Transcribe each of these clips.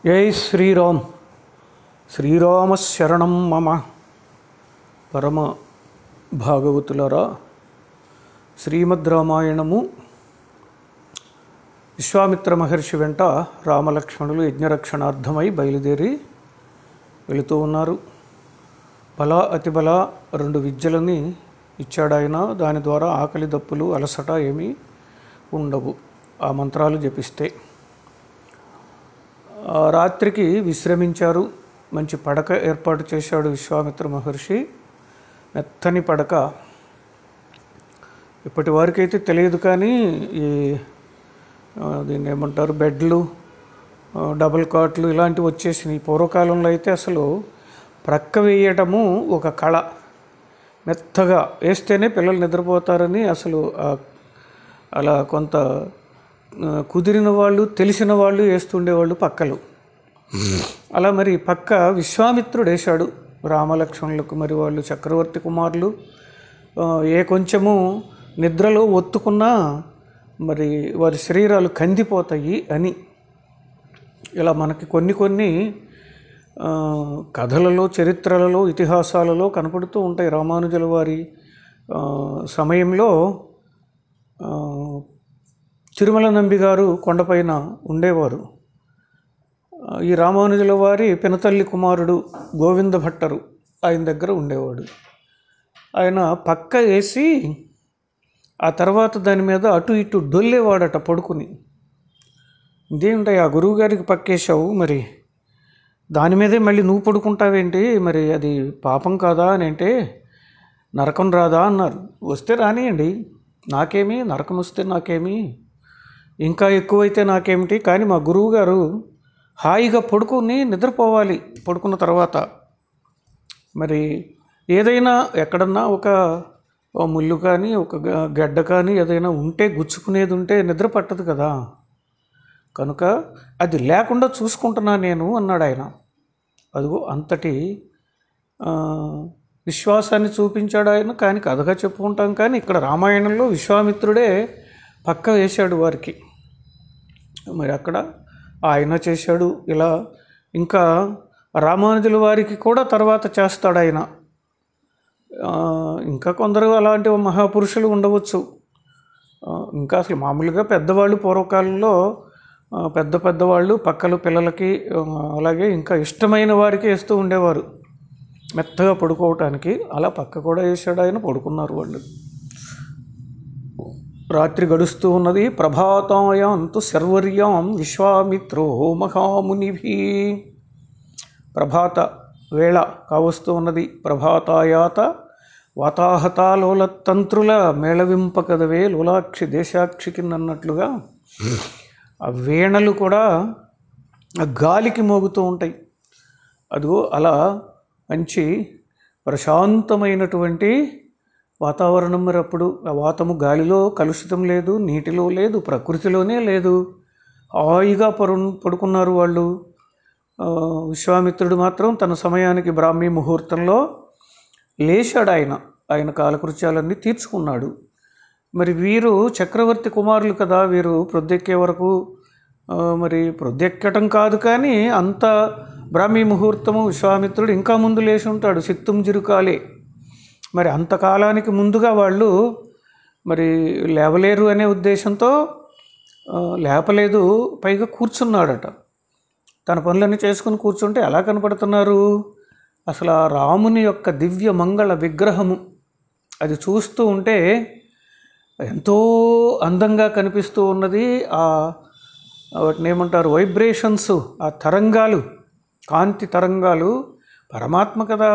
జై శ్రీరామ్ శ్రీరామ శరణం మమ పరమ భాగవతులరా శ్రీమద్ రామాయణము విశ్వామిత్ర మహర్షి వెంట రామలక్ష్మణులు యజ్ఞరక్షణార్థమై బయలుదేరి వెళుతూ ఉన్నారు బల అతిబల రెండు విద్యలని ఇచ్చాడు ఆయన దాని ద్వారా ఆకలి దప్పులు అలసట ఏమీ ఉండవు ఆ మంత్రాలు జపిస్తే ఆ రాత్రికి విశ్రమించారు మంచి పడక ఏర్పాటు చేశాడు విశ్వామిత్ర మహర్షి మెత్తని పడక ఇప్పటి వారికైతే తెలియదు కానీ ఈ ఆ, దీన్ని ఏమంటారు బెడ్లు ఆ, డబుల్ కాట్లు ఇలాంటివి వచ్చేసినాయి పూర్వకాలంలో అయితే అసలు ప్రక్క వేయటము ఒక కళ మెత్తగా వేస్తేనే పిల్లలు నిద్రపోతారని అసలు ఆ అలా కొంత ఆ, కుదిరిన వాళ్ళు తెలిసిన వాళ్ళు వేస్తుండేవాళ్ళు పక్కలు అలా మరి పక్క విశ్వామిత్రుడు వేశాడు రామలక్ష్మణులకు మరి వాళ్ళు చక్రవర్తి కుమారులు ఆ, ఏ కొంచెము నిద్రలో ఒత్తుకున్నా మరి వారి శరీరాలు కందిపోతాయి అని ఇలా మనకి కొన్ని కొన్ని ఆ, కథలలో చరిత్రలలో ఇతిహాసాలలో కనపడుతూ ఉంటాయి రామానుజుల వారి ఆ, సమయంలో ఆ, తిరుమల నంబి గారు కొండపైన ఉండేవారు ఆ, ఈ రామానుజుల వారి పినతల్లి కుమారుడు గోవింద భట్టరు ఆయన దగ్గర ఉండేవాడు ఆయన పక్క వేసి ఆ తర్వాత దాని మీద అటు ఇటు డొల్లేవాడట పడుకుని ఇదేంటి ఆ గురువుగారికి పక్కేశావు మరి దాని మీదే మళ్ళీ నువ్వు పడుకుంటావేంటి మరి అది పాపం కాదా అని అంటే నరకం రాదా అన్నారు వస్తే రానియండి నాకేమి నరకం వస్తే నాకేమి ఇంకా ఎక్కువైతే నాకేమిటి కానీ మా గురువు గారు హాయిగా పడుకుని నిద్రపోవాలి పడుకున్న తర్వాత మరి ఏదైనా ఎక్కడన్నా ఒక ఓ ముళ్ళు కానీ ఒక గ- గడ్డ కానీ ఏదైనా ఉంటే గుచ్చుకునేది ఉంటే నిద్ర పట్టదు కదా కనుక అది లేకుండా చూసుకుంటున్నా నేను అన్నాడు ఆయన అదిగో అంతటి ఆ, విశ్వాసాన్ని చూపించాడు ఆయన కానీ కథగా చెప్పుకుంటాం కానీ ఇక్కడ రామాయణంలో విశ్వామిత్రుడే పక్క వేశాడు వారికి మరి అక్కడ ఆయన చేశాడు ఇలా ఇంకా రామానుజుల వారికి కూడా తర్వాత చేస్తాడు ఆయన ఆ, ఇంకా కొందరు అలాంటి మహాపురుషులు ఉండవచ్చు ఆ, ఇంకా అసలు మామూలుగా పెద్దవాళ్ళు పూర్వకాలంలో ఆ, పెద్ద పెద్దవాళ్ళు పక్కల పిల్లలకి ఆ, అలాగే ఇంకా ఇష్టమైన వారికి వేస్తూ ఉండేవారు మెత్తగా పడుకోవటానికి అలా పక్క కూడా వేసాడు ఆయన పడుకున్నారు వాళ్ళు రాత్రి గడుస్తూ ఉన్నది ప్రభాతాయాంతు శర్వర్యాం విశ్వామిత్రో మహామునిభి ప్రభాత వేళ కావస్తూ ఉన్నది ప్రభాతాయాత వాతాహతాలోల తంత్రుల మేళవింపకదవే లోలాక్షి దేశాక్షికి అన్నట్లుగా ఆ వీణలు కూడా ఆ గాలికి మోగుతూ ఉంటాయి అదిగో అలా మంచి ప్రశాంతమైనటువంటి వాతావరణం మరి అప్పుడు ఆ వాతము గాలిలో కలుషితం లేదు నీటిలో లేదు ప్రకృతిలోనే లేదు హాయిగా పరు పడుకున్నారు వాళ్ళు ఆ, విశ్వామిత్రుడు మాత్రం తన సమయానికి బ్రాహ్మీ ముహూర్తంలో లేచాడు ఆయన ఆయన కాలకృత్యాలన్నీ తీర్చుకున్నాడు మరి వీరు చక్రవర్తి కుమారులు కదా వీరు ప్రొద్దెక్కే వరకు ఆ, మరి ప్రొద్దెక్కటం కాదు కానీ అంత బ్రాహ్మీ ముహూర్తము విశ్వామిత్రుడు ఇంకా ముందు లేచి ఉంటాడు సిత్తుం జిరుకాలే మరి అంతకాలానికి ముందుగా వాళ్ళు మరి లేవలేరు అనే ఉద్దేశంతో ఆ, లేపలేదు పైగా కూర్చున్నాడట తన పనులన్నీ చేసుకుని కూర్చుంటే ఎలా కనపడుతున్నారు అసలు ఆ రాముని యొక్క దివ్య మంగళ విగ్రహము అది చూస్తూ ఉంటే ఎంతో అందంగా కనిపిస్తూ ఉన్నది ఆ వాటిని ఏమంటారు వైబ్రేషన్స్ ఆ తరంగాలు కాంతి తరంగాలు పరమాత్మ కదా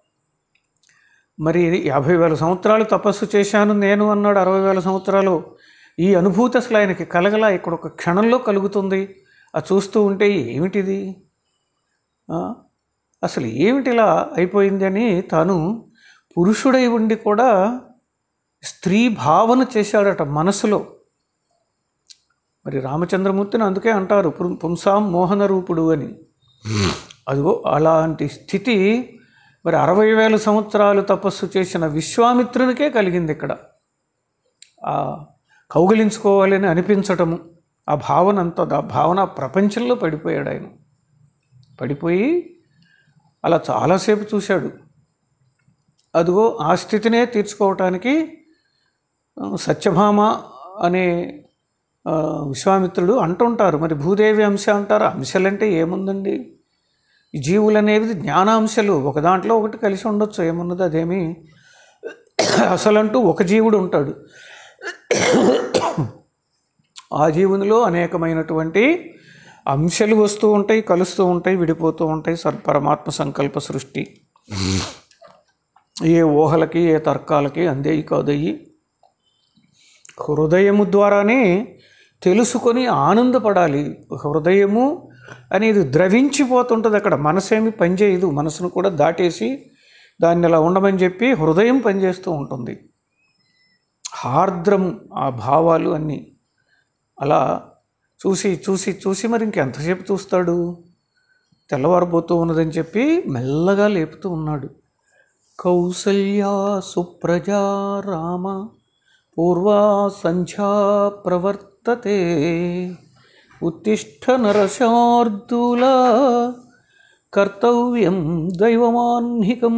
మరి యాభై వేల సంవత్సరాలు తపస్సు చేశాను నేను అన్నాడు అరవై వేల సంవత్సరాలు ఈ అనుభూతి అసలు ఆయనకి కలగలా ఇక్కడ ఒక క్షణంలో కలుగుతుంది అది చూస్తూ ఉంటే ఏమిటిది ఆ? అసలు ఏమిటిలా అయిపోయింది అని తాను పురుషుడై ఉండి కూడా స్త్రీ భావన చేశాడట మనసులో మరి రామచంద్రమూర్తిని అందుకే అంటారు పుం- పుంసాం మోహన రూపుడు అని అదిగో అలాంటి స్థితి మరి అరవై వేల సంవత్సరాలు తపస్సు చేసిన విశ్వామిత్రునికే కలిగింది ఇక్కడ ఆ కౌగిలించుకోవాలని అనిపించటము ఆ భావన అంతా ఆ భావన ప్రపంచంలో పడిపోయాడు ఆయన పడిపోయి అలా చాలాసేపు చూశాడు అదిగో ఆ స్థితినే తీర్చుకోవటానికి ఆ, సత్యభామ అనే ఆ, విశ్వామిత్రుడు అంటుంటారు మరి భూదేవి అంశ అంటారు అంశాలంటే ఏముందండి ఈ జీవులు అనేవి జ్ఞానాంశాలు ఒక దాంట్లో ఒకటి కలిసి ఉండొచ్చు ఏమున్నది అదేమి అసలంటూ ఒక జీవుడు ఉంటాడు ఆ జీవునిలో అనేకమైనటువంటి అంశాలు వస్తూ ఉంటాయి కలుస్తూ ఉంటాయి విడిపోతూ ఉంటాయి సర్ పరమాత్మ సంకల్ప సృష్టి ఏ ఊహలకి ఏ తర్కాలకి అందేయి కాదయ్యి హృదయము ద్వారానే తెలుసుకొని ఆనందపడాలి హృదయము అనేది ద్రవించిపోతుంటుంది అక్కడ మనసేమి పనిచేయదు మనసును కూడా దాటేసి దాన్ని అలా ఉండమని చెప్పి హృదయం పనిచేస్తూ ఉంటుంది హార్ద్రము ఆ భావాలు అన్నీ అలా చూసి చూసి చూసి మరి ఇంకెంతసేపు చూస్తాడు తెల్లవారబోతూ ఉన్నదని చెప్పి మెల్లగా లేపుతూ ఉన్నాడు కౌసల్యా సుప్రజా రామ పూర్వా సంధ్యా ప్రవర్తతే ఉత్తిష్ట నరశార్దూల కర్తవ్యం దైవమాన్హికం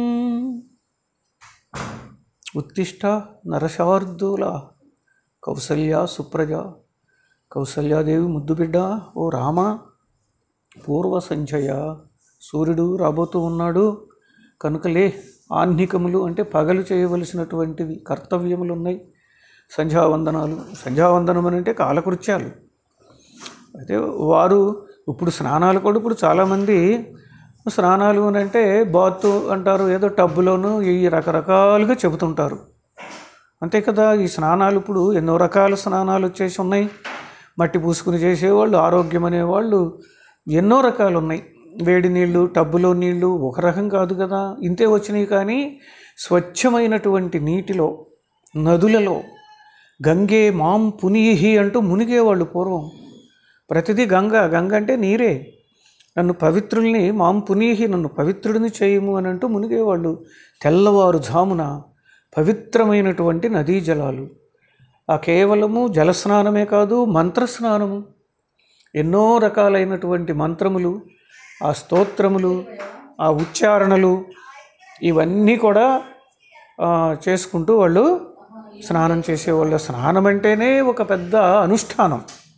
ఉత్తిష్ట నరశార్దూల కౌసల్య సుప్రజ కౌసల్యాదేవి ముద్దు బిడ్డ ఓ రామ పూర్వ సంధ్యయ సూర్యుడు రాబోతూ ఉన్నాడు కనుకలే ఆహ్నికములు అంటే పగలు చేయవలసినటువంటివి కర్తవ్యములు ఉన్నాయి సంధ్యావందనాలు సంధ్యావందనం అని అంటే కాలకృత్యాలు అయితే వారు ఇప్పుడు స్నానాలు కూడా ఇప్పుడు చాలామంది స్నానాలు అని అంటే బాత్ అంటారు ఏదో టబ్బులోను ఈ రకరకాలుగా చెబుతుంటారు అంతే కదా ఈ స్నానాలు ఇప్పుడు ఎన్నో రకాల స్నానాలు వచ్చేసి ఉన్నాయి మట్టి పూసుకుని చేసేవాళ్ళు ఆరోగ్యం అనేవాళ్ళు ఎన్నో రకాలు ఉన్నాయి వేడి నీళ్ళు టబ్బులో నీళ్ళు ఒక రకం కాదు కదా ఇంతే వచ్చినాయి కానీ స్వచ్ఛమైనటువంటి నీటిలో నదులలో గంగే మాం పునీహి అంటూ మునిగేవాళ్ళు పూర్వం ప్రతిదీ గంగ గంగ అంటే నీరే నన్ను పవిత్రుల్ని మాం పునీహి నన్ను పవిత్రుడిని చేయము అని అంటూ మునిగేవాళ్ళు తెల్లవారు జామున పవిత్రమైనటువంటి నదీ జలాలు ఆ కేవలము జలస్నానమే కాదు మంత్రస్నానము ఎన్నో రకాలైనటువంటి మంత్రములు ఆ స్తోత్రములు ఆ ఉచ్చారణలు ఇవన్నీ కూడా ఆ, చేసుకుంటూ వాళ్ళు స్నానం చేసేవాళ్ళు స్నానం అంటేనే ఒక పెద్ద అనుష్ఠానం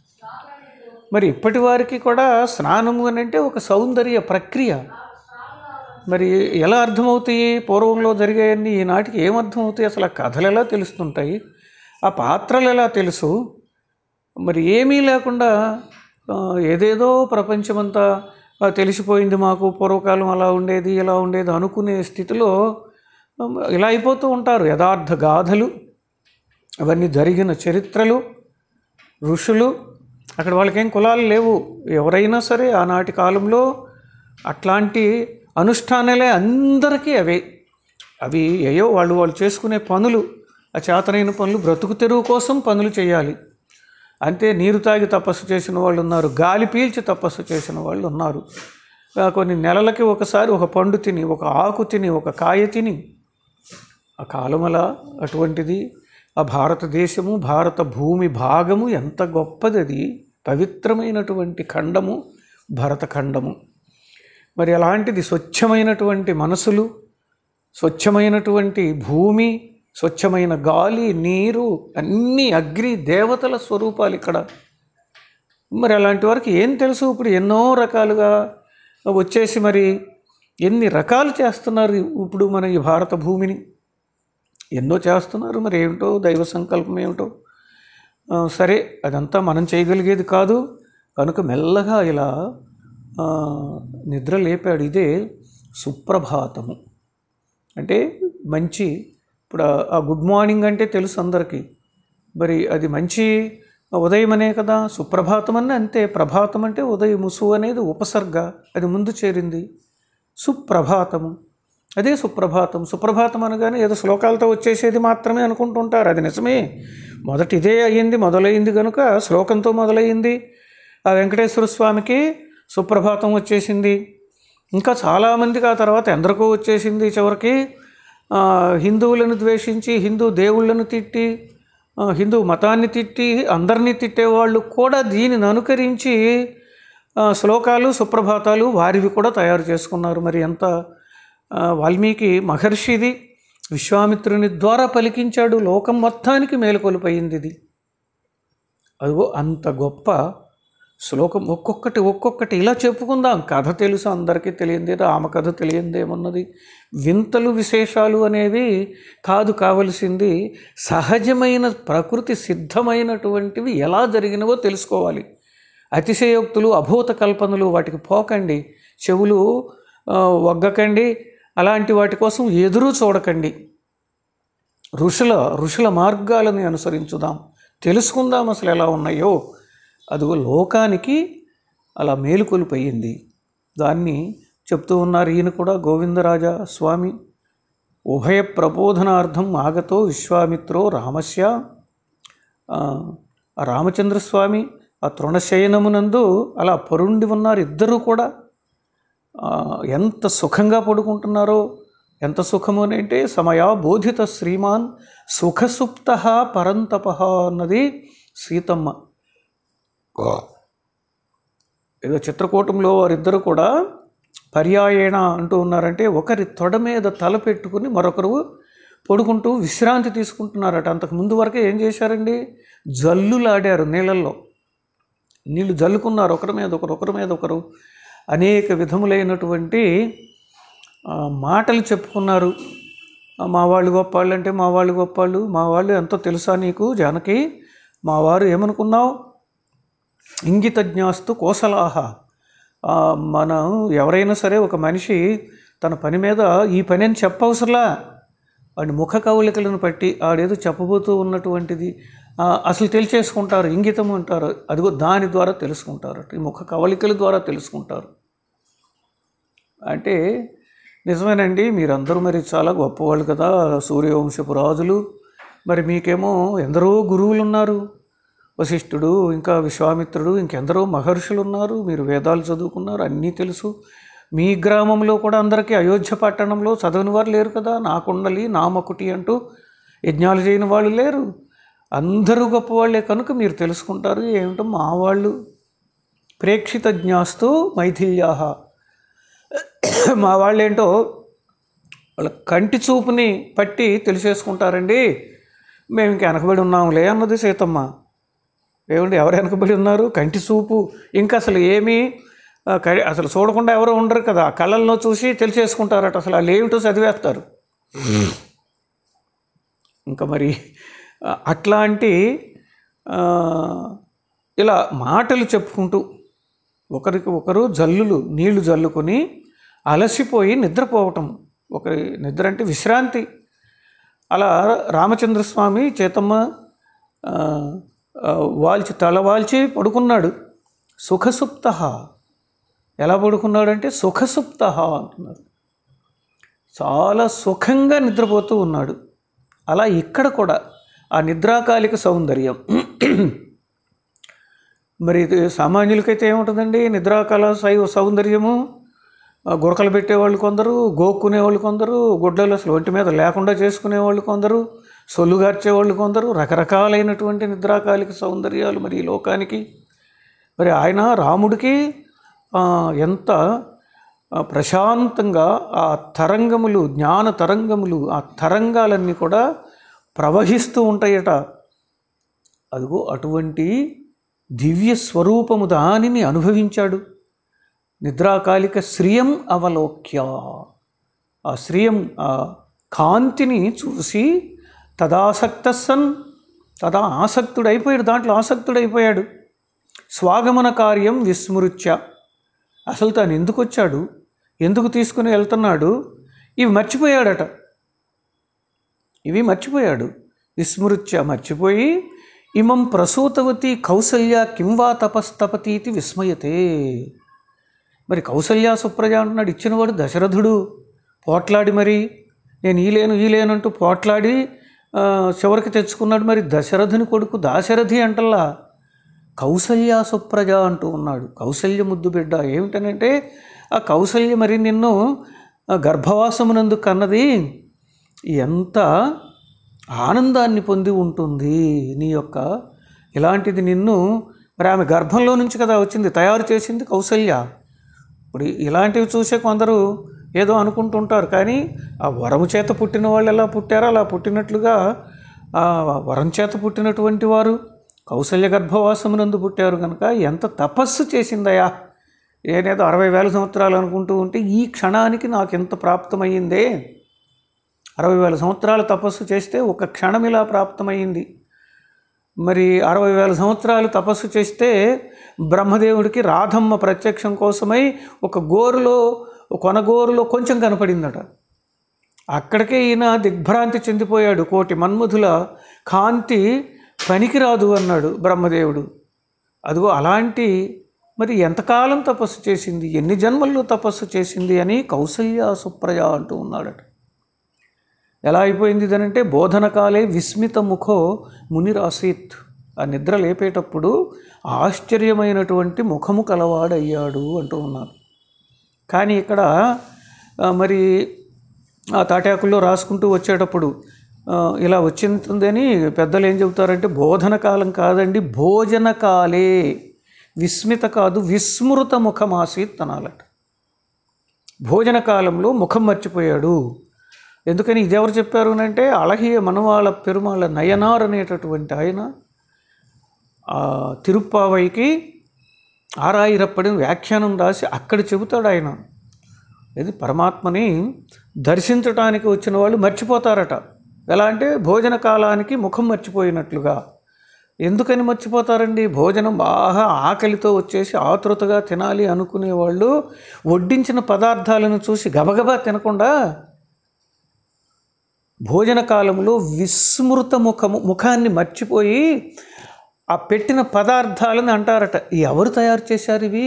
మరి ఇప్పటి వారికి కూడా స్నానము అని అంటే ఒక సౌందర్య ప్రక్రియ మరి ఎలా అర్థమవుతాయి పూర్వంలో జరిగాయన్నీ ఈనాటికి ఏం అర్థమవుతాయి అసలు ఆ కథలు ఎలా తెలుస్తుంటాయి ఆ పాత్రలు ఎలా తెలుసు మరి ఏమీ లేకుండా ఆ, ఏదేదో ప్రపంచమంతా ఆ, తెలిసిపోయింది మాకు పూర్వకాలం అలా ఉండేది ఇలా ఉండేది అనుకునే స్థితిలో ఆ, ఇలా అయిపోతూ ఉంటారు యథార్థ గాథలు అవన్నీ జరిగిన చరిత్రలు ఋషులు అక్కడ వాళ్ళకేం కులాలు లేవు ఎవరైనా సరే ఆనాటి కాలంలో అట్లాంటి అనుష్ఠానాలే అందరికీ అవే అవి ఏయో వాళ్ళు వాళ్ళు చేసుకునే పనులు ఆ చేతనైన పనులు బ్రతుకు తెరువు కోసం పనులు చేయాలి అంతే నీరు తాగి తపస్సు చేసిన వాళ్ళు ఉన్నారు గాలి పీల్చి తపస్సు చేసిన వాళ్ళు ఉన్నారు ఆ కొన్ని నెలలకి ఒకసారి ఒక పండు తిని ఒక ఆకు తిని ఒక కాయ తిని ఆ కాలం అలా అటువంటిది ఆ భారతదేశము భారత భూమి భాగము ఎంత గొప్పది అది పవిత్రమైనటువంటి ఖండము భరతఖండము మరి అలాంటిది స్వచ్ఛమైనటువంటి మనసులు స్వచ్ఛమైనటువంటి భూమి స్వచ్ఛమైన గాలి నీరు అన్ని అగ్ని దేవతల స్వరూపాలు ఇక్కడ మరి అలాంటి వారికి ఏం తెలుసు ఇప్పుడు ఎన్నో రకాలుగా వచ్చేసి మరి ఎన్ని రకాలు చేస్తున్నారు ఇప్పుడు మన ఈ భారత భూమిని ఎన్నో చేస్తున్నారు మరి ఏమిటో దైవ సంకల్పం ఏమిటో ఆ, సరే అదంతా మనం చేయగలిగేది కాదు కనుక మెల్లగా ఇలా ఆ, నిద్ర లేపాడు ఇదే సుప్రభాతము అంటే మంచి ఇప్పుడు ఆ- ఆ గుడ్ మార్నింగ్ అంటే తెలుసు అందరికీ మరి అది మంచి ఉదయమనే కదా సుప్రభాతం అన్న అంతే ప్రభాతం అంటే ఉదయము సు అనేది ఉపసర్గ అది ముందు చేరింది సుప్రభాతము అదే సుప్రభాతం సుప్రభాతం అనగానే ఏదో శ్లోకాలతో వచ్చేసేది మాత్రమే అనుకుంటుంటారు అది నిజమే మొదట ఇదే అయ్యింది మొదలైంది కనుక శ్లోకంతో మొదలైంది ఆ వెంకటేశ్వర స్వామికి సుప్రభాతం వచ్చేసింది ఇంకా చాలామందికి ఆ తర్వాత ఎందరికో వచ్చేసింది చివరికి ఆ, హిందువులను ద్వేషించి హిందూ దేవుళ్ళను తిట్టి ఆ, హిందూ మతాన్ని తిట్టి అందరినీ తిట్టేవాళ్ళు కూడా దీనిని అనుకరించి ఆ, శ్లోకాలు సుప్రభాతాలు వారివి కూడా తయారు చేసుకున్నారు మరి ఎంత ఆ, వాల్మీకి మహర్షిది విశ్వామిత్రుని ద్వారా పలికించాడు లోకం మొత్తానికి మేలుకొలిపోయింది ఇది అదిగో అంత గొప్ప శ్లోకం ఒక్కొక్కటి ఒక్కొక్కటి ఇలా చెప్పుకుందాం కథ తెలుసు అందరికీ తెలియంది రామ కథ తెలియంది ఏమున్నది వింతలు విశేషాలు అనేవి కాదు కావలసింది సహజమైన ప్రకృతి సిద్ధమైనటువంటివి ఎలా జరిగినవో తెలుసుకోవాలి అతిశయోక్తులు అభూత కల్పనలు వాటికి పోకండి చెవులు ఆ, వగ్గకండి అలాంటి వాటి కోసం ఎదురు చూడకండి ఋషుల ఋషుల మార్గాలని అనుసరించుదాం తెలుసుకుందాం అసలు ఎలా ఉన్నాయో అదిగో లోకానికి అలా మేలుకొలిపోయింది దాన్ని చెప్తూ ఉన్నారు ఈయన కూడా గోవిందరాజ స్వామి ఉభయ ప్రబోధనార్థం ఆగతో విశ్వామిత్రో రామస్య ఆ, ఆ రామచంద్రస్వామి ఆ తృణశయనమునందు అలా పరుండి ఉన్నారు ఇద్దరూ కూడా ఆ, ఎంత సుఖంగా పడుకుంటున్నారో ఎంత సుఖము అని అంటే సమయా బోధిత శ్రీమాన్ సుఖసుప్త పరంతప అన్నది సీతమ్మ ఏదో చిత్రకూటంలో వారిద్దరు కూడా పర్యాయేణ అంటూ ఉన్నారంటే ఒకరి తొడ మీద తల పెట్టుకుని మరొకరు పడుకుంటూ విశ్రాంతి తీసుకుంటున్నారట అంతకు ముందు వరకే ఏం చేశారండి జల్లులాడారు నీళ్ళల్లో నీళ్లు జల్లుకున్నారు ఒకరి మీద ఒకరు ఒకరి మీద ఒకరు అనేక విధములైనటువంటి ఆ, మాటలు చెప్పుకున్నారు ఆ, మా వాళ్ళు గొప్పవాళ్ళు అంటే మా వాళ్ళు గొప్పవాళ్ళు మా వాళ్ళు ఎంతో తెలుసా నీకు జానకి మా వారు ఏమనుకున్నావు ఇంగితజ్ఞాస్తు కోసలాహ ఆ, మనం ఎవరైనా సరే ఒక మనిషి తన పని మీద ఈ పని అని చెప్పవసరలా వాడి ముఖ కవళికలను బట్టి ఆడేదో చెప్పబోతూ ఉన్నటువంటిది ఆ, అసలు తెలిచేసుకుంటారు ఇంగితం అంటారు అదిగో దాని ద్వారా తెలుసుకుంటారు ఈ ముఖ కవళికల ద్వారా తెలుసుకుంటారు అంటే నిజమేనండి మీరందరూ మరి చాలా గొప్పవాళ్ళు కదా సూర్యవంశపు రాజులు మరి మీకేమో ఎందరో గురువులు ఉన్నారు వశిష్ఠుడు ఇంకా విశ్వామిత్రుడు ఇంకెందరో మహర్షులు ఉన్నారు మీరు వేదాలు చదువుకున్నారు అన్నీ తెలుసు మీ గ్రామంలో కూడా అందరికీ అయోధ్య పట్టణంలో చదవని వారు లేరు కదా నా కుండలి నా మకుటి అంటూ యజ్ఞాలు చేయని వాళ్ళు లేరు అందరూ గొప్పవాళ్లే కనుక మీరు తెలుసుకుంటారు ఏమిటో మా వాళ్ళు ప్రేక్షిత జ్ఞాస్తు మైథిల్యాహ మా వాళ్ళు ఏంటో వాళ్ళ కంటి చూపుని పట్టి తెలిసేసుకుంటారండి మేము ఇంక వెనకబడి ఉన్నాంలే అన్నది సీతమ్మ ఏమండి ఎవరు వెనకబడి ఉన్నారు కంటి చూపు ఇంకా అసలు ఏమీ ఆ, క- అసలు చూడకుండా ఎవరు ఉండరు కదా కళ్ళల్లో చూసి తెలిసేసుకుంటారట అసలు వాళ్ళు ఏమిటో చదివేస్తారు ఇంకా మరి ఆ, అట్లాంటి ఆ, ఇలా మాటలు చెప్పుకుంటూ ఒకరికి ఒకరు జల్లులు నీళ్లు జల్లుకొని అలసిపోయి నిద్రపోవటం ఒకరి నిద్ర అంటే విశ్రాంతి అలా రామచంద్రస్వామి చేతమ్మ ఆ, ఆ, వాల్చి తల వాల్చి పడుకున్నాడు సుఖసుప్త ఎలా పడుకున్నాడంటే సుఖసుప్త అంటున్నారు చాలా సుఖంగా నిద్రపోతూ ఉన్నాడు అలా ఇక్కడ కూడా ఆ నిద్రాకాలిక సౌందర్యం మరి ఇది సామాన్యులకైతే ఏముంటుందండి నిద్రాకాల సై సౌందర్యము ఆ గురకలు పెట్టేవాళ్ళు కొందరు గోక్కునేవాళ్ళు కొందరు గుడ్డలు అసలు ఒంటి మీద లేకుండా చేసుకునేవాళ్ళు కొందరు సొల్లుగార్చేవాళ్ళు కొందరు రకరకాలైనటువంటి నిద్రాకాలిక సౌందర్యాలు మరి ఈ లోకానికి మరి ఆయన రాముడికి ఆ, ఎంత ఆ, ప్రశాంతంగా ఆ తరంగములు జ్ఞాన తరంగములు ఆ తరంగాలన్నీ కూడా ప్రవహిస్తూ ఉంటాయట అదిగో అటువంటి దివ్య స్వరూపము దానిని అనుభవించాడు నిద్రాకాలిక శ్రియం అవలోక్య ఆ శ్రియం ఆ కాంతిని చూసి తదాసక్త సన్ తదా ఆసక్తుడైపోయాడు దాంట్లో ఆసక్తుడైపోయాడు స్వాగమన కార్యం విస్మృత్య అసలు తాను ఎందుకు వచ్చాడు ఎందుకు తీసుకుని వెళ్తున్నాడు ఇవి మర్చిపోయాడట ఇవి మర్చిపోయాడు విస్మృత్య మర్చిపోయి ఇమం ప్రసూతవతి కౌసల్య కింవా తపస్తపతీతి విస్మయతే మరి కౌసల్య సుప్రజ అంటున్నాడు ఇచ్చినవాడు దశరథుడు పోట్లాడి మరి నేను ఈ లేను ఈ లేనంటూ పోట్లాడి ఆ, చివరికి తెచ్చుకున్నాడు మరి దశరథుని కొడుకు దాశరథి అంటల్లా కౌసల్య సుప్రజ అంటూ ఉన్నాడు కౌసల్య ముద్దు బిడ్డ ఏమిటనంటే ఆ కౌసల్య మరి నిన్ను ఆ గర్భవాసమునందు కన్నది ఎంత ఆనందాన్ని పొంది ఉంటుంది నీ యొక్క ఇలాంటిది నిన్ను మరి ఆమె గర్భంలో నుంచి కదా వచ్చింది తయారు చేసింది కౌసల్య ఇప్పుడు ఇలాంటివి చూసే కొందరు ఏదో అనుకుంటుంటారు కానీ ఆ వరము చేత పుట్టిన వాళ్ళు ఎలా పుట్టారో అలా పుట్టినట్లుగా ఆ వరం చేత పుట్టినటువంటి వారు కౌసల్య గర్భవాసమునందు పుట్టారు కనుక ఎంత తపస్సు చేసిందయా ఏనేదో అరవై వేల సంవత్సరాలు అనుకుంటూ ఉంటే ఈ క్షణానికి నాకు ఎంత ప్రాప్తమయ్యిందే అరవై వేల సంవత్సరాలు తపస్సు చేస్తే ఒక క్షణం ఇలా ప్రాప్తమైంది మరి అరవై వేల సంవత్సరాలు తపస్సు చేస్తే బ్రహ్మదేవుడికి రాధమ్మ ప్రత్యక్షం కోసమై ఒక గోరులో కొనగోరులో కొంచెం కనపడిందట అక్కడికే ఈయన దిగ్భ్రాంతి చెందిపోయాడు కోటి మన్మధుల కాంతి పనికిరాదు అన్నాడు బ్రహ్మదేవుడు అదిగో అలాంటి మరి ఎంతకాలం తపస్సు చేసింది ఎన్ని జన్మల్లో తపస్సు చేసింది అని కౌసల్య సుప్రజ అంటూ ఉన్నాడట ఎలా అయిపోయింది ఇదనంటే బోధనకాలే విస్మిత ముఖో మునిరాసీత్ ఆ నిద్ర లేపేటప్పుడు ఆశ్చర్యమైనటువంటి ముఖము కలవాడయ్యాడు అంటూ ఉన్నారు కానీ ఇక్కడ ఆ, మరి ఆ తాటాకుల్లో రాసుకుంటూ వచ్చేటప్పుడు ఆ, ఇలా వచ్చిందని పెద్దలు ఏం చెబుతారంటే బోధన కాలం కాదండి భోజన కాలే విస్మిత కాదు విస్మృత ముఖమాసీత్ అనాలట భోజన కాలంలో ముఖం మర్చిపోయాడు ఎందుకని ఇది ఎవరు చెప్పారు అంటే అళహియ మనవాళ్ళ పెరుమాళ్ళ నయనార్ అనేటటువంటి ఆయన ఆ తిరుప్పావైకి ఆరాయిరప్పడి వ్యాఖ్యానం రాసి అక్కడ చెబుతాడు ఆయన ఇది పరమాత్మని దర్శించడానికి వచ్చిన వాళ్ళు మర్చిపోతారట ఎలా అంటే భోజన కాలానికి ముఖం మర్చిపోయినట్లుగా ఎందుకని మర్చిపోతారండి భోజనం బాగా ఆకలితో వచ్చేసి ఆతృతగా తినాలి అనుకునే వాళ్ళు వడ్డించిన పదార్థాలను చూసి గబగబా తినకుండా భోజన కాలంలో విస్మృత ముఖము ముఖాన్ని మర్చిపోయి ఆ పెట్టిన పదార్థాలను అంటారట ఎవరు తయారు చేశారు ఇవి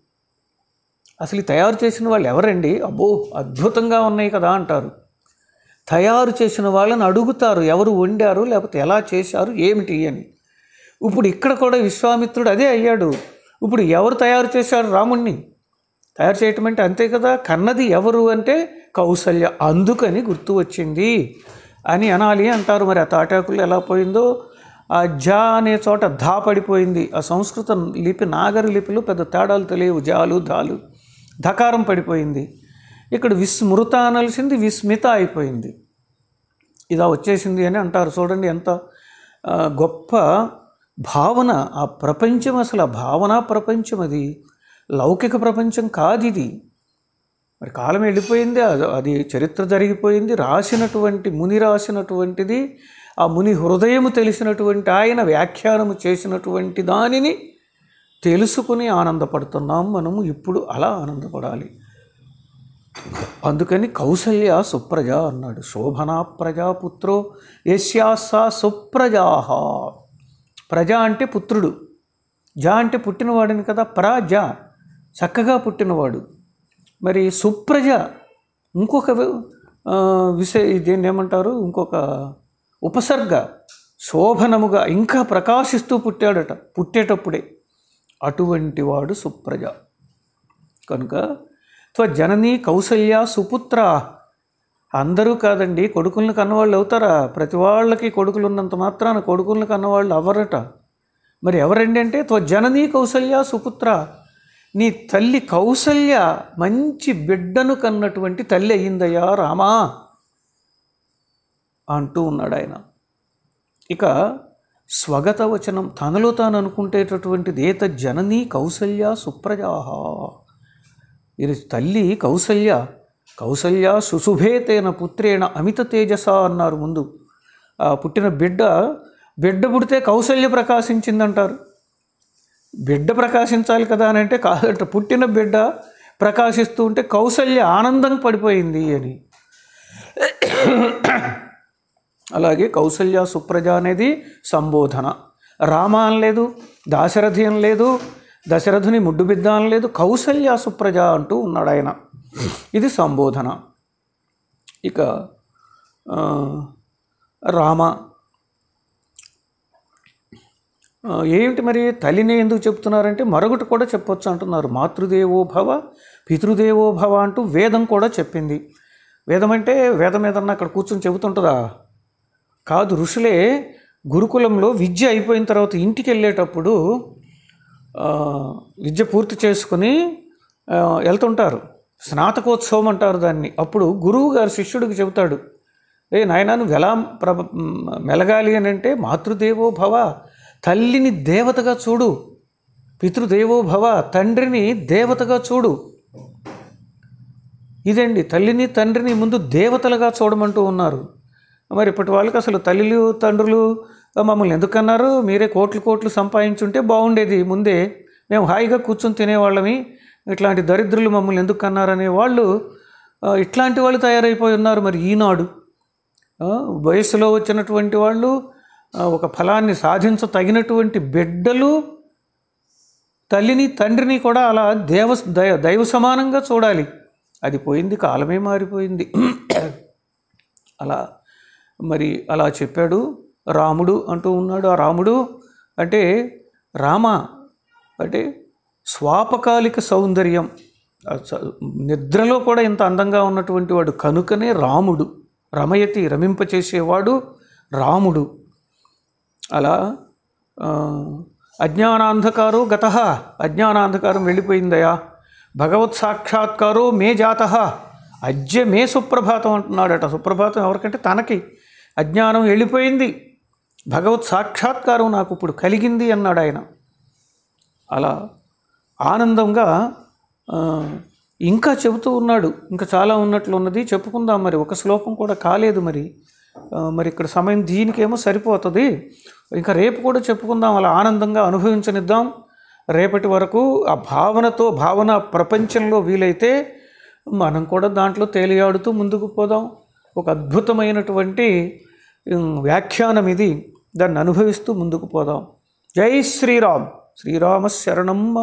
అసలు ఈ తయారు చేసిన వాళ్ళు ఎవరండి అబ్బో అద్భుతంగా ఉన్నాయి కదా అంటారు తయారు చేసిన వాళ్ళని అడుగుతారు ఎవరు వండారు లేకపోతే ఎలా చేశారు ఏమిటి అని ఇప్పుడు ఇక్కడ కూడా విశ్వామిత్రుడు అదే అయ్యాడు ఇప్పుడు ఎవరు తయారు చేశారు రాముణ్ణి తయారు చేయటం అంటే అంతే కదా కన్నది ఎవరు అంటే కౌసల్య అందుకని గుర్తు వచ్చింది అని అనాలి అంటారు మరి ఆ తాటాకులు ఎలా పోయిందో ఆ జా అనే చోట ధా పడిపోయింది ఆ సంస్కృత లిపి నాగరి లిపిలో పెద్ద తేడాలు తెలియవు జాలు ధాలు ధకారం పడిపోయింది ఇక్కడ విస్మృత అనాల్సింది విస్మిత అయిపోయింది ఇలా వచ్చేసింది అని అంటారు చూడండి ఎంత ఆ, గొప్ప భావన ఆ ప్రపంచం అసలు ఆ భావనా ప్రపంచం అది లౌకిక ప్రపంచం కాదు ఇది మరి కాలం వెళ్ళిపోయింది అది అది చరిత్ర జరిగిపోయింది రాసినటువంటి ముని రాసినటువంటిది ఆ ముని హృదయము తెలిసినటువంటి ఆయన వ్యాఖ్యానము చేసినటువంటి దానిని తెలుసుకుని ఆనందపడుతున్నాం మనము ఇప్పుడు అలా ఆనందపడాలి అందుకని కౌసల్య సుప్రజ అన్నాడు శోభనా ప్రజాపుత్రో యస్యాసా సుప్రజాహ ప్రజ అంటే పుత్రుడు జా అంటే పుట్టినవాడిని కదా ప్రజ చక్కగా పుట్టినవాడు మరి సుప్రజ ఇంకొక ఆ, విషయ దీన్ని ఏమంటారు ఇంకొక ఉపసర్గ శోభనముగా ఇంకా ప్రకాశిస్తూ పుట్టాడట పుట్టేటప్పుడే అటువంటి వాడు సుప్రజ కనుక త్వజనని కౌసల్య సుపుత్ర అందరూ కాదండి కొడుకులను కన్నవాళ్ళు అవుతారా ప్రతి వాళ్ళకి కొడుకులు ఉన్నంత మాత్రాన కొడుకులను కన్నవాళ్ళు అవ్వరట మరి ఎవరండి అంటే త్వజనని కౌసల్య సుపుత్ర నీ తల్లి కౌసల్య మంచి బిడ్డను కన్నటువంటి తల్లి అయ్యిందయ్యా రామా అంటూ ఉన్నాడు ఆయన ఇక స్వగత వచనం తనలో తాను అనుకుంటేటటువంటిది ఏత జనని కౌసల్య సుప్రజాహ ఇది తల్లి కౌసల్య కౌసల్య సుశుభేతేన పుత్రేణ అమిత తేజస అన్నారు ముందు ఆ పుట్టిన బిడ్డ బిడ్డ పుడితే కౌసల్య ప్రకాశించిందంటారు బిడ్డ ప్రకాశించాలి కదా అని అంటే కాదట పుట్టిన బిడ్డ ప్రకాశిస్తూ ఉంటే కౌసల్య ఆనందం పడిపోయింది అని అలాగే కౌసల్య సుప్రజ అనేది సంబోధన రామ అనలేదు దాశరథి అనలేదు దశరథుని ముడ్డు బిద్ద అనలేదు కౌసల్య సుప్రజ అంటూ ఉన్నాడు ఆయన ఇది సంబోధన ఇక ఆ, రామ ఆ, ఏమిటి మరి తల్లిని ఎందుకు చెప్తున్నారంటే మరొకటి కూడా చెప్పొచ్చు అంటున్నారు మాతృదేవో భవ పితృదేవో భవ అంటూ వేదం కూడా చెప్పింది వేదం అంటే వేదం ఏదన్నా అక్కడ కూర్చొని చెబుతుంటుందా కాదు ఋషులే గురుకులంలో విద్య అయిపోయిన తర్వాత ఇంటికి వెళ్ళేటప్పుడు ఆ, విద్య పూర్తి చేసుకుని ఆ, వెళ్తుంటారు స్నాతకోత్సవం అంటారు దాన్ని అప్పుడు గురువు గారు శిష్యుడికి చెబుతాడు ఏ నాయనా నువ్వు ఎలా ప్రభ మెలగాలి అని అంటే మాతృదేవో భవ తల్లిని దేవతగా చూడు పితృదేవో భవ తండ్రిని దేవతగా చూడు ఇదండి తల్లిని తండ్రిని ముందు దేవతలుగా చూడమంటూ ఉన్నారు మరి ఇప్పటి వాళ్ళకి అసలు తల్లిలు తండ్రులు మమ్మల్ని ఎందుకు అన్నారు మీరే కోట్లు కోట్లు సంపాదించుంటే బాగుండేది ముందే మేము హాయిగా కూర్చొని తినేవాళ్ళమి ఇట్లాంటి దరిద్రులు మమ్మల్ని ఎందుకు అన్నారనే వాళ్ళు ఆ, ఇట్లాంటి వాళ్ళు తయారైపోయి ఉన్నారు మరి ఈనాడు ఆ, వయసులో వచ్చినటువంటి వాళ్ళు ఆ, ఒక ఫలాన్ని సాధించ తగినటువంటి బిడ్డలు తల్లిని తండ్రిని కూడా అలా దేవ దైవ దైవ సమానంగా చూడాలి అది పోయింది కాలమే మారిపోయింది అలా మరి అలా చెప్పాడు రాముడు అంటూ ఉన్నాడు ఆ రాముడు అంటే రామ అంటే స్వాపకాలిక సౌందర్యం ఆ స- నిద్రలో కూడా ఇంత అందంగా ఉన్నటువంటి వాడు కనుకనే రాముడు రమయతి రమింపచేసేవాడు రాముడు అలా ఆ, అజ్ఞానాంధకారో గత అజ్ఞానాంధకారం వెళ్ళిపోయిందయా భగవత్ సాక్షాత్కారో మే జాత అజ్య మే సుప్రభాతం అంటున్నాడట సుప్రభాతం ఎవరికంటే తనకి అజ్ఞానం వెళ్ళిపోయింది భగవత్ సాక్షాత్కారం నాకు ఇప్పుడు కలిగింది అన్నాడు ఆయన అలా ఆనందంగా ఆ, ఇంకా చెబుతూ ఉన్నాడు ఇంకా చాలా ఉన్నట్లు ఉన్నది చెప్పుకుందాం మరి ఒక శ్లోకం కూడా కాలేదు మరి ఆ, మరి ఇక్కడ సమయం దీనికేమో సరిపోతుంది ఇంకా రేపు కూడా చెప్పుకుందాం అలా ఆనందంగా అనుభవించనిద్దాం రేపటి వరకు ఆ భావనతో భావన ప్రపంచంలో వీలైతే మనం కూడా దాంట్లో తేలియాడుతూ ముందుకు పోదాం ఒక అద్భుతమైనటువంటి ఉమ్, వ్యాఖ్యానం ఇది దాన్ని అనుభవిస్తూ ముందుకు పోదాం జై శ్రీరామ్ శ్రీరామ శరణం మమ